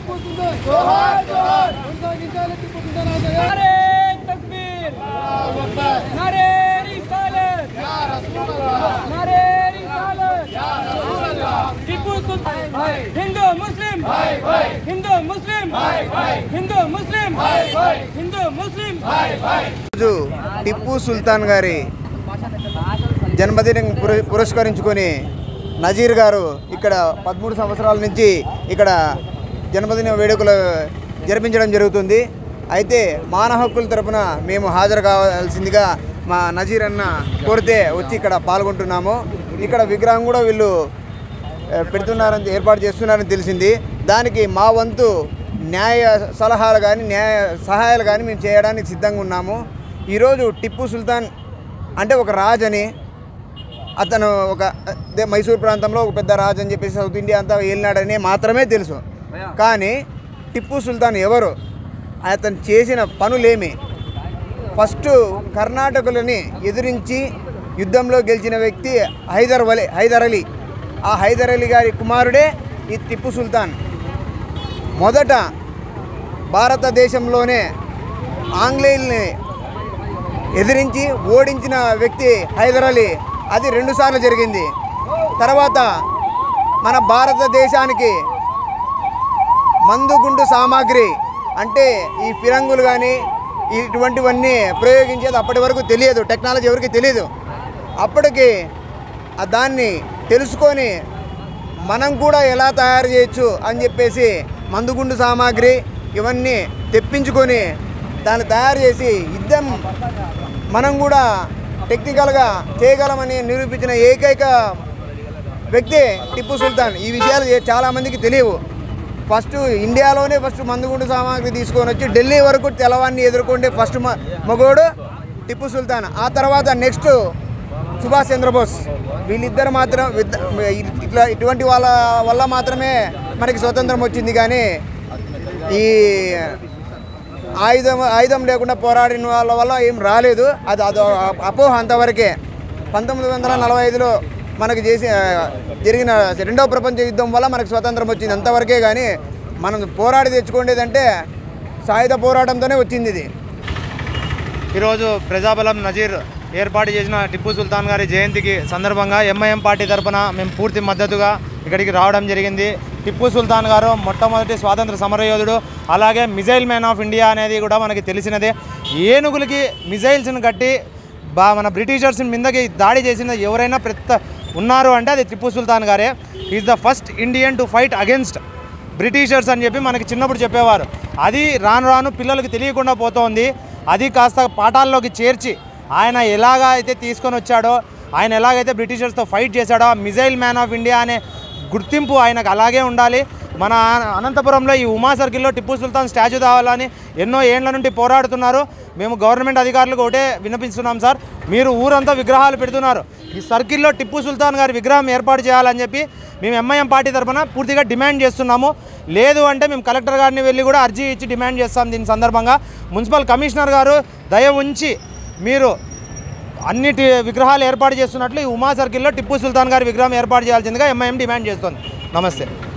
టిప్పు సుల్తాన్ జోహార్ జోహార్ కొనసాగించాలి టిప్పు సుల్తాన్ ఆశయాలు. नारे तकबीर नारे रिसालत नारे रिसालत टिप्पू सुल्तान हिंदू मुस्लिम हिंदू मुस्लिम हिंदू मुस्लिम हिंदू मुस्लिम రోజు టిప్పు సుల్తాన్ గారి జన్మదినం పుర- పురస్కరించుకొని నజీర్ గారు ఇక్కడ పదమూడు సంవత్సరాల నుంచి ఇక్కడ జన్మదిన వేడుకలు జరిపించడం జరుగుతుంది అయితే మానవ హక్కుల తరపున మేము హాజరు కావాల్సిందిగా మా నజీర్ అన్న కోరితే వచ్చి ఇక్కడ పాల్గొంటున్నాము ఇక్కడ విగ్రహం కూడా వీళ్ళు ఆ, పెడుతున్నారని ఏర్పాటు చేస్తున్నారని తెలిసింది దానికి మా వంతు న్యాయ సలహాలు కానీ న్యాయ సహాయాలు కానీ మేము చేయడానికి సిద్ధంగా ఉన్నాము ఈరోజు టిప్పు సుల్తాన్ అంటే ఒక రాజు అని అతను ఒక అదే మైసూర్ ప్రాంతంలో ఒక పెద్ద రాజు అని చెప్పేసి సౌత్ ఇండియా అంతా ఏలినాడని మాత్రమే తెలుసు కానీ టిప్పు సుల్తాన్ ఎవరు అతను చేసిన పనులేమి ఫస్ట్ కర్ణాటకలోని ఎదిరించి యుద్ధంలో గెలిచిన వ్యక్తి హైదర్ వలి హైదర్ అలీ ఆ హైదర్ అలీ గారి కుమారుడే ఈ టిప్పు సుల్తాన్ మొదట భారతదేశంలోనే ఆంగ్లేయుల్ని ఎదిరించి ఓడించిన వ్యక్తి హైదర్ అలీ అది రెండుసార్లు జరిగింది తర్వాత మన భారతదేశానికి మందుగుండు సామాగ్రి అంటే ఈ ఫిరంగులు కానీ ఇటువంటివన్నీ ప్రయోగించేది అప్పటి వరకు తెలియదు టెక్నాలజీ ఎవరికి తెలియదు అప్పటికి ఆ దాన్ని తెలుసుకొని మనం కూడా ఎలా తయారు చేయొచ్చు అని చెప్పేసి మందుగుండు సామాగ్రి ఇవన్నీ తెప్పించుకొని దాన్ని తయారు చేసి యుద్ధం మనం కూడా టెక్నికల్గా చేయగలమని నిరూపించిన ఏకైక వ్యక్తి టిప్పు సుల్తాన్ ఈ విషయాలు ఏ- చాలామందికి తెలియవు ఫస్ట్ ఇండియాలోనే ఫస్ట్ మందుగుండు సామాగ్రి తీసుకొని వచ్చి ఢిల్లీ వరకు తెలవాన్ని ఎదుర్కొండే ఫస్ట్ మ- మగోడు టిప్పు సుల్తాన్ ఆ తర్వాత నెక్స్ట్ సుభాష్ చంద్రబోస్ వీళ్ళిద్దరు మాత్రం విద్ద- ఇట్లా ఇటువంటి వాళ్ళ వల్ల మాత్రమే మనకి స్వతంత్రం వచ్చింది కానీ ఈ ఆయుధం ఆయుధం లేకుండా పోరాడిన వాళ్ళ వల్ల ఏం రాలేదు అది అదో అపోహ అంతవరకే పంతొమ్మిది వందల నలభై ఐదులో మనకు చేసి ఆ, జరిగిన రెండవ ప్రపంచ యుద్ధం వల్ల మనకు స్వతంత్రం వచ్చింది అంతవరకే కానీ మనం పోరాడి తెచ్చుకునేదంటే సాయుధ పోరాటంతోనే వచ్చింది ఇది ఈరోజు ప్రజాబలం నజీర్ ఏర్పాటు చేసిన టిప్పు సుల్తాన్ గారి జయంతికి సందర్భంగా ఎంఐఎం పార్టీ తరపున మేము పూర్తి మద్దతుగా ఇక్కడికి రావడం జరిగింది టిప్పు సుల్తాన్ గారు మొట్టమొదటి స్వాతంత్ర సమరయోధుడు అలాగే మిజైల్ మ్యాన్ ఆఫ్ ఇండియా అనేది కూడా మనకి తెలిసినదే ఏనుగులకి మిజైల్స్ని కట్టి బా మన బ్రిటిషర్స్ మీదకి దాడి చేసిన ఎవరైనా ప్రత ఉన్నారు అంటే అది టిప్పు సుల్తాన్ గారే is the first Indian to fight against Britishers అని చెప్పి మనకి చిన్నప్పుడు చెప్పేవారు అది రాను రాను పిల్లలకి తెలియకుండా పోతోంది అది కాస్త పాఠాల్లోకి చేర్చి ఆయన ఎలాగా అయితే తీసుకొని వచ్చాడో ఆయన ఎలాగైతే బ్రిటిషర్స్తో ఫైట్ చేశాడో ఆ మిజైల్ మ్యాన్ ఆఫ్ ఇండియా అనే గుర్తింపు ఆయనకు అలాగే ఉండాలి మన అనంతపురంలో ఈ ఉమా సర్కిల్లో టిప్పు సుల్తాన్ స్టాచ్యూ తేవాలని ఎన్నో ఏండ్ల నుండి పోరాడుతున్నారు మేము గవర్నమెంట్ అధికారులకు ఒకటే విన్నపిస్తున్నాం సార్ మీరు ఊరంతా విగ్రహాలు పెడుతున్నారు ఈ సర్కిల్లో టిప్పు సుల్తాన్ గారి విగ్రహం ఏర్పాటు చేయాలని చెప్పి మేము ఎంఐఎం పార్టీ తరఫున పూర్తిగా డిమాండ్ చేస్తున్నాము లేదు అంటే మేము కలెక్టర్ గారిని వెళ్ళి కూడా అర్జీ ఇచ్చి డిమాండ్ చేస్తాం దీని సందర్భంగా మున్సిపల్ కమిషనర్ గారు దయ ఉంచి మీరు అన్నిటి విగ్రహాలు ఏర్పాటు చేస్తున్నట్లు ఈ ఉమా సర్కిల్లో టిప్పు సుల్తాన్ గారి విగ్రహం ఏర్పాటు చేయాల్సిందిగా ఎంఐఎం డిమాండ్ చేస్తుంది నమస్తే